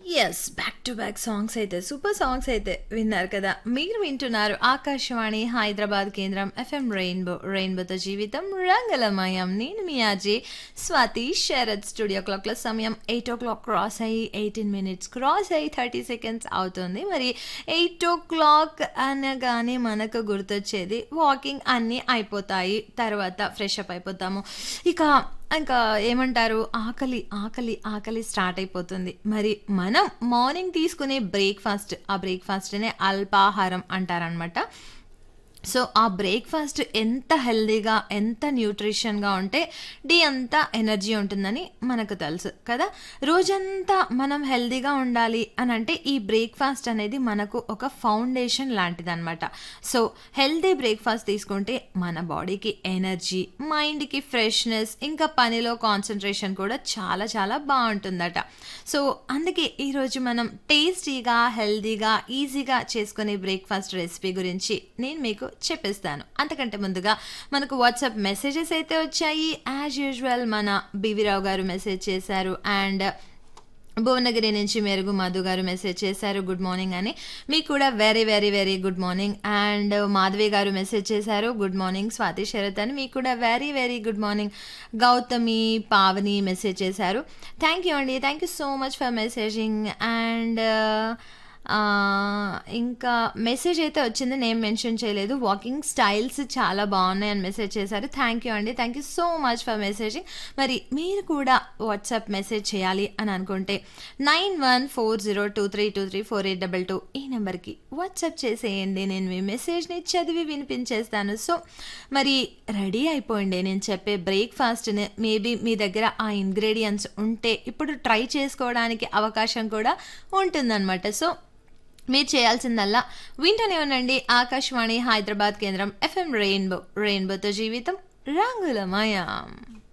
yes back to back songs అయితే super songs అయితే విన్నారు కదా మీరు వింటున్నారు ఆకాశవాణి హైదరాబాద్ కేంద్రం ఎఫ్ఎం రెయిన్బో రెయిన్బోతో జీవితం రంగలమయం నేను మీ ఆజీ స్వాతి శరత్ స్టూడియో క్లాక్ల సమయం ఎయిట్ ఓ క్లాక్ క్రాస్ అయ్యి ఎయిటీన్ మినిట్స్ క్రాస్ అయ్యి థర్టీ సెకండ్స్ అవుతుంది మరి ఎయిట్ ఓ క్లాక్ అనగానే మనకు గుర్తొచ్చేది వాకింగ్ అన్నీ అయిపోతాయి తర్వాత ఫ్రెష్ అప్ అయిపోతాము ఇక ఇంకా ఏమంటారు ఆకలి ఆకలి ఆకలి స్టార్ట్ అయిపోతుంది మరి మనం మార్నింగ్ తీసుకునే బ్రేక్ఫాస్ట్ ఆ బ్రేక్ఫాస్ట్నే అల్పాహారం అంటారనమాట సో ఆ బ్రేక్ఫాస్ట్ ఎంత హెల్దీగా ఎంత న్యూట్రిషన్గా ఉంటే డే అంతా ఎనర్జీ ఉంటుందని మనకు తెలుసు కదా రోజంతా మనం హెల్దీగా ఉండాలి అని అంటే ఈ బ్రేక్ఫాస్ట్ అనేది మనకు ఒక ఫౌండేషన్ లాంటిది అనమాట సో హెల్దీ బ్రేక్ఫాస్ట్ తీసుకుంటే మన బాడీకి ఎనర్జీ మైండ్కి ఫ్రెష్నెస్ ఇంకా పనిలో కాన్సన్ట్రేషన్ కూడా చాలా చాలా బాగుంటుందట సో అందుకే ఈరోజు మనం టేస్టీగా హెల్దీగా ఈజీగా చేసుకునే బ్రేక్ఫాస్ట్ రెసిపీ గురించి నేను మీకు చెప్పేస్తాను అంతకంటే ముందుగా మనకు వాట్సాప్ మెసేజెస్ అయితే వచ్చాయి యాజ్ యూజువల్ మన బీవీరావు గారు మెసేజ్ చేశారు అండ్ భువనగిరి నుంచి మెరుగు మధు గారు మెసేజ్ చేశారు గుడ్ మార్నింగ్ అని మీకు కూడా very very very good morning and Madhavi garu message చేశారు గుడ్ మార్నింగ్ స్వాతి శరత్ అని మీకు కూడా very very good morning Gautami Pavani message చేశారు థ్యాంక్ యూ అండి thank you so much for messaging and ఇంకా మెసేజ్ అయితే వచ్చింది నేను మెన్షన్ చేయలేదు వాకింగ్ స్టైల్స్ చాలా బాగున్నాయి అని మెసేజ్ చేశారు థ్యాంక్ యూ అండి thank you so much for messaging మరి మీరు కూడా వాట్సాప్ మెసేజ్ చేయాలి అని అనుకుంటే nine one four zero two three two three four eight double two ఈ నెంబర్కి వాట్సాప్ చేసేయండి నేను మీ మెసేజ్ని చదివి వినిపించేస్తాను సో మరి రెడీ అయిపోయింది నేను చెప్పే బ్రేక్ఫాస్ట్ని మేబీ మీ దగ్గర ఆ ఇంగ్రీడియంట్స్ ఉంటే ఇప్పుడు ట్రై చేసుకోవడానికి అవకాశం కూడా ఉంటుందన్నమాట సో మీరు చేయాల్సిందల్లా వింటూనే ఉండండి ఆకాశవాణి హైదరాబాద్ కేంద్రం ఎఫ్ఎం రెయిన్బో రెయిన్బోతో జీవితం రంగులమయం